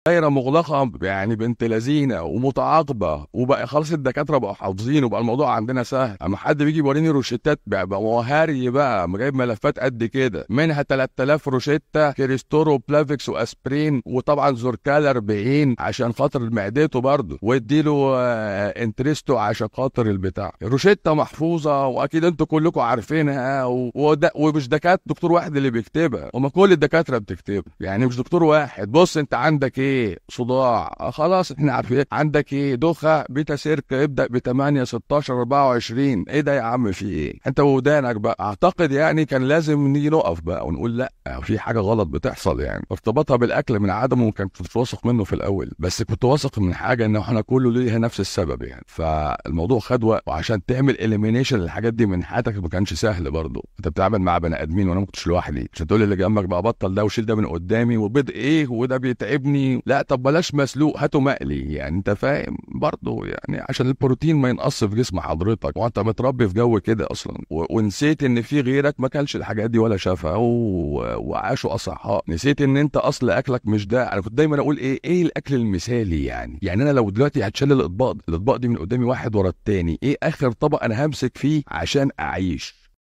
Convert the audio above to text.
دايره مغلقه يعني بنت لذينه ومتعاقبه وبقى خلاص الدكاتره بقوا حافظين وبقى الموضوع عندنا سهل اما حد بيجي يوريني روشتات بقى بقى هاري بقى جايب ملفات قد كده منها 3000 روشته كريستورو بلافيكس واسبرين وطبعا زوركال 40 عشان خاطر معدته برضه واديله آه، انتريستو عشان خاطر البتاع روشته محفوظه واكيد انتوا كلكم عارفينها و- وده ومش دكاتره دكتور واحد اللي بيكتبها هما كل الدكاتره بتكتبها يعني مش دكتور واحد بص انت عندك ايه صداع آه خلاص احنا عارفين عندك ايه دوخه بيتا سيركا ابدا ب 8 16 24 ايه ده يا عم في ايه انت ودانك بقى اعتقد يعني كان لازم نيجي نقف بقى ونقول لا في حاجه غلط بتحصل يعني ارتباطها بالاكل من عدمه كان كنت واثق منه في الاول بس كنت واثق من حاجه ان احنا كله ليها نفس السبب يعني فالموضوع خد وقت وعشان تعمل اليمينيشن للحاجات دي من حياتك ما كانش سهل برضه انت بتتعامل مع بني ادمين وانا ما كنتش لوحدي عشان تقول اللي جنبك بقى بطل ده وشيل ده من قدامي وبيض ايه وده بيتعبني لا طب بلاش مسلوق هاته مقلي يعني انت فاهم برضه يعني عشان البروتين ما ينقص في جسم حضرتك وانت متربي في جو كده اصلا و... ونسيت ان في غيرك ما كلش الحاجات دي ولا شافها و... وعاشوا اصحاء نسيت ان انت اصل اكلك مش ده انا كنت دايما اقول ايه ايه الاكل المثالي يعني يعني انا لو دلوقتي هتشال الاطباق الاطباق دي من قدامي واحد ورا التاني ايه اخر طبق انا همسك فيه عشان اعيش